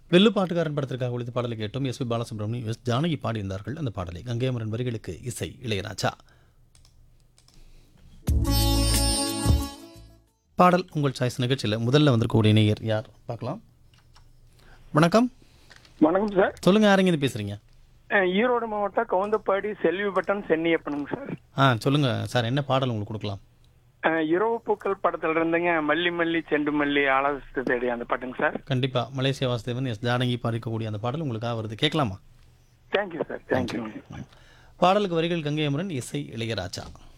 வெள்ளு பாட்டுக்காரன் படத்திற்காக ஒழித்த பாடலை கேட்டோம் S P Balasubrahmanyam S Janaki பாடியிருந்தார்கள் அந்த பாடலை கங்கையமரன் வரிகளுக்கு இசை இளையராஜா பாடல் உங்கள் சாய்ஸ் நிகழ்ச்சியில் முதல்ல வந்திருக்கக்கூடிய நேயர் யார் பார்க்கலாம் வணக்கம் வணக்கம் சார் சொல்லுங்க யாருங்க இது பேசுறீங்க அஹ் ஈரோடு மாவட்டம் கவுந்தப்பாடி செல்விப்பட்டம் சென்னியப்பனுங்க சார் ஆ சொல்லுங்க சார் என்ன பாடல் உங்களுக்கு கொடுக்கலாம் அஹ் இரவு பூக்கள் படத்துல இருந்துங்க மல்லி மல்லி செண்டு மல்லி ஆலோசித்து தேடி அந்த பாட்டுங்க சார் கண்டிப்பா மலேசியா வாசுதேவன் எஸ் ஜானகி பாடிக்கக்கூடிய அந்த பாடல் உங்களுக்காக வருது கேட்கலாமா தேங்க்யூ சார் தேங்க்யூ பாடலுக்கு வரிகள் கங்கையமரன் இசை இளையராஜா